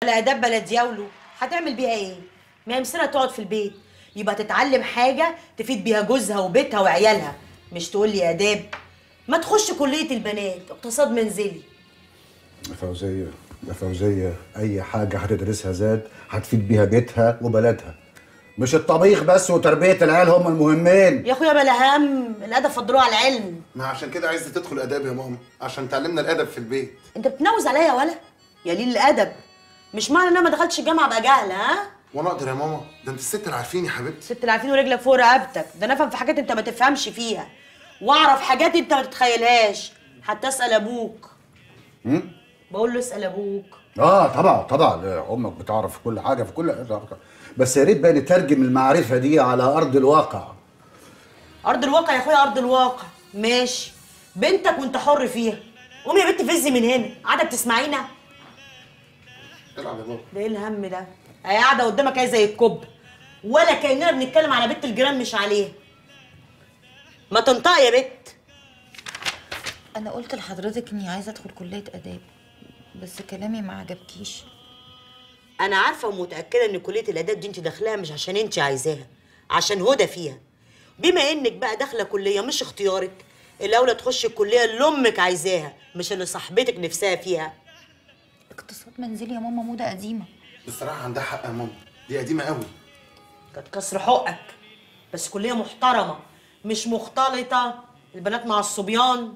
بلا اداب بلا دياولو هتعمل بيها ايه ما هي مسيرة تقعد في البيت يبقى تتعلم حاجه تفيد بيها جوزها وبيتها وعيالها مش تقول لي اداب ما تخش كليه البنات اقتصاد منزلي يا فوزية يا فوزية أي حاجة هتدرسها زاد هتفيد بيها بيتها وبلدها مش الطبيخ بس وتربية العيال هم المهمين يا اخويا بلا هم الادب فضلوه على العلم ما عشان كده عايزه تدخل اداب يا ماما عشان تعلمنا الادب في البيت انت بتنوز عليا يا ولا يا ليل الادب مش معنى ان انا ما دخلتش الجامعه ابقى جاهله ها وانا اقدر يا ماما ده انت الست اللي عارفين يا حبيبتي ست اللي عارفين ورجلك فوق رقبتك ده انا افهم في حاجات انت ما تفهمش فيها واعرف حاجات انت ما تتخيلهاش حتى اسال ابوك هم؟ بقول له اسال ابوك اه طبعا طبعا لا، امك بتعرف في كل حاجه في كل بس يا ريت بقى نترجم المعرفه دي على ارض الواقع ارض الواقع يا اخويا ارض الواقع ماشي بنتك وانت حر فيها قومي يا بنت فزي من هنا قاعده بتسمعينا العب يا بابا ده ايه الهم ده هي قاعده قدامك اهي زي الكوب ولا كاننا بنتكلم على بنت الجيران مش عليها ما تنطقي يا بت انا قلت لحضرتك اني عايزه ادخل كليه اداب بس كلامي ما عجبكيش انا عارفه ومتاكده ان كليه الاداب دي انت داخلاها مش عشان انت عايزاها عشان هدى فيها بما انك بقى داخله كليه مش اختيارك الاولى تخشي الكليه اللي امك عايزاها مش اللي صاحبتك نفسها فيها اقتصاد منزلي يا ماما موضه قديمه بصراحه عندها حق يا ماما دي قديمه قوي كانت كسر حقك بس كليه محترمه مش مختلطه البنات مع الصبيان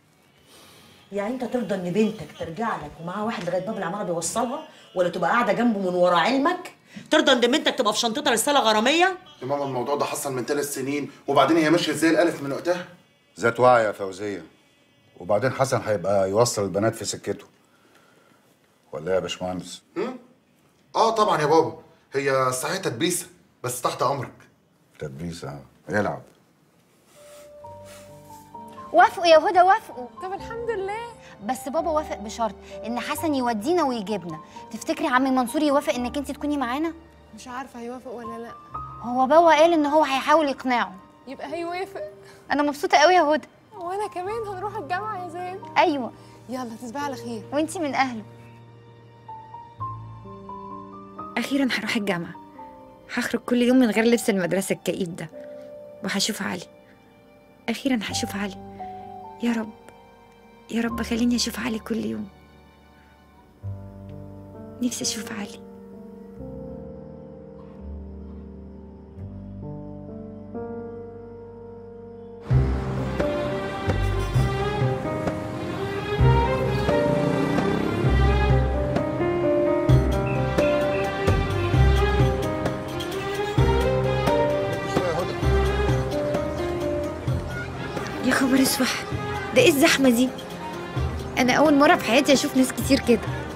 يعني انت ترضى ان بنتك ترجع لك ومعاها واحد لغايه باب العماره بيوصلها ولا تبقى قاعده جنبه من ورا علمك ترضى ان بنتك تبقى في شنطتها رساله غراميه يا ماما الموضوع ده حصل من ثلاث سنين وبعدين هي ماشيه زي الالف من وقتها ذات وعي يا فوزيه وبعدين حسن هيبقى يوصل البنات في سكته ولا إيه يا باشمهندس اه طبعا يا بابا هي صحيح تدبيسه بس تحت امرك تدبيس اه يلعب وافقوا يا هدى وافقوا طب الحمد لله بس بابا وافق بشرط ان حسن يودينا ويجيبنا تفتكري عمي منصور يوافق انك انت تكوني معانا مش عارفه هيوافق ولا لا هو بابا قال ان هو هيحاول يقنعه يبقى هيوافق انا مبسوطه قوي يا هدى وانا كمان هنروح الجامعه يا زين ايوه يلا تصبحي على خير وانتي من اهله اخيرا هروح الجامعه هخرج كل يوم من غير لبس المدرسه الكئيب ده وهشوف علي اخيرا هشوف علي يا رب يا رب خليني اشوف علي كل يوم نفسي اشوف علي يا خبر اسوح ده ايه الزحمه دي انا اول مره في حياتي اشوف ناس كتير كده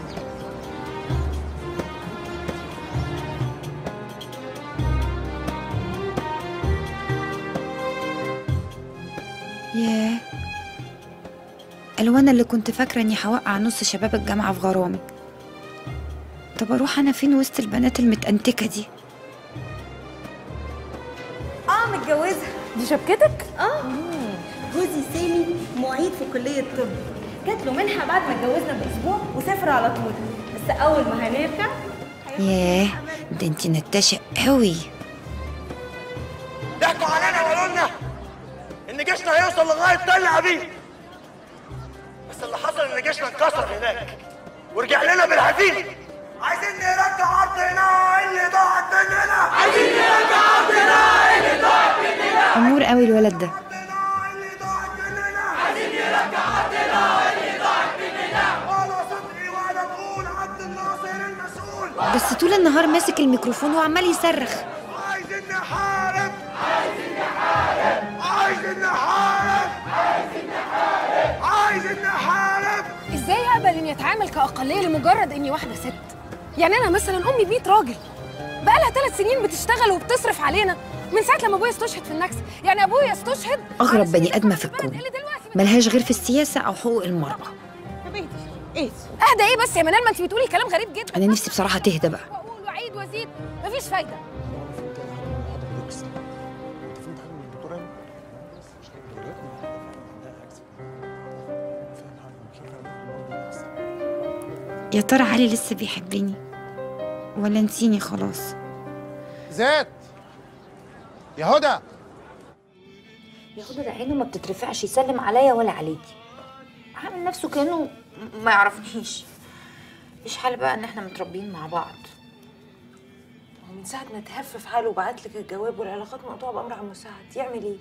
ياه الوانا اللي كنت فاكره اني هوقع نص شباب الجامعه في غرامي طب اروح انا فين وسط البنات المتأنتكه دي اه متجوزه دي شبكتك اه جوزي سامي معيد في كليه الطب جات له منحه بعد ما اتجوزنا باسبوع وسافر على طول بس اول ما هنرجع ياه ده انتي نتاشة قوي ضحكوا علينا وقالوا لنا ان جيشنا هيوصل لغايه تل ابيب بس اللي حصل ان جيشنا انكسر هناك ورجع لنا بالهزيمه عايزين نرجع ارضنا اللي ضاعت مننا عايزين نرجع ارضنا اللي ضاعت مننا امور قوي الولد ده اللي ضاعت مننا عايزين نرجع ارضنا اللي ضاعت مننا وانا صدقي وانا بقول عبد الناصر المسؤول بس طول النهار ماسك الميكروفون وعمال يصرخ عايزين نحارب عايزين نحارب عايزين نحارب عايزين نحارب عايزين نحارب ازاي اقبل اني اتعامل كاقليه لمجرد اني واحده ست يعني انا مثلا امي ب 100 راجل بقالها ثلاث سنين بتشتغل وبتصرف علينا من ساعه لما ابويا استشهد في النكسه يعني ابويا استشهد اغرب بني ادمه في الكون ملهاش غير في السياسه او حقوق المراه ايه اهدى ايه بس يا منال ما انت بتقولي كلام غريب جدا انا نفسي بصراحه تهدى بقى واقول وعيد وازيد مفيش فايده يا ترى علي لسه بيحبني ولا نسيني خلاص زيت يا هدى يا هدى ده عينه ما بتترفعش يسلم عليا ولا عليكي عامل نفسه كانه م- ما يعرفنيش ايش حال بقى ان احنا متربيين مع بعض ومن ساعة ما تهف في حاله وبعت لك الجواب والعلاقات مقطوعة بأمر عم مساعد يعمل ايه؟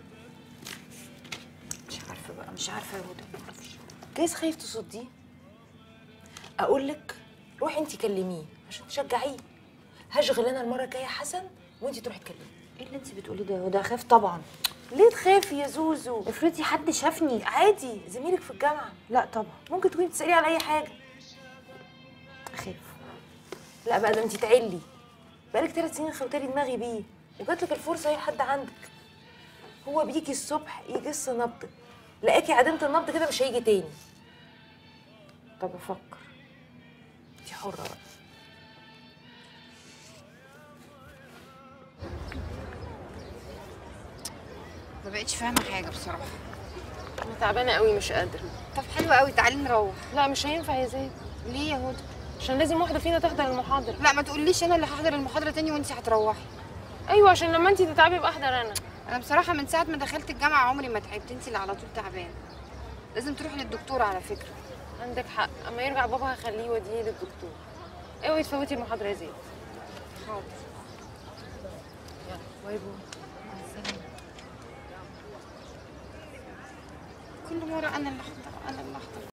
مش عارفه بقى مش عارفه يا هدى ما اعرفش جايز خايف تصديه أقول لك روحي انت كلميه عشان تشجعيه هشغل انا المرة الجاية حسن وانت تروحي تكلميه ايه اللي انت بتقوليه ده يا هدى اخاف طبعا ليه تخافي يا زوزو؟ افرضي حد شافني عادي زميلك في الجامعة لا طبعا ممكن تكوني بتسأليه على أي حاجة اخاف لا بقى ده انت تعلي بقالك ثلاث سنين خوتالي دماغي بيه وجاتلك الفرصة اي حد عندك هو بيجي الصبح يجس نبضك لقاكي عدمت النبض كده مش هيجي تاني طب افكر انت حرة بقى ما بقتش فاهمه حاجه بصراحه انا تعبانه قوي مش قادره طب حلو قوي تعالي نروح لا مش هينفع يا زيد ليه يا هدى عشان لازم واحده فينا تحضر المحاضره لا ما تقوليش انا اللي هحضر المحاضره تاني وانت هتروحي ايوه عشان لما انت تتعبي يبقى احضر انا انا بصراحه من ساعه ما دخلت الجامعه عمري ما تعبت انت اللي على طول تعبانه لازم تروحي للدكتور على فكره عندك حق اما يرجع بابا هخليه يوديه للدكتور اوعي تفوتي المحاضره يا زيد حاضر يلا باي باي كل مره انا اللي احضر انا اللي احضر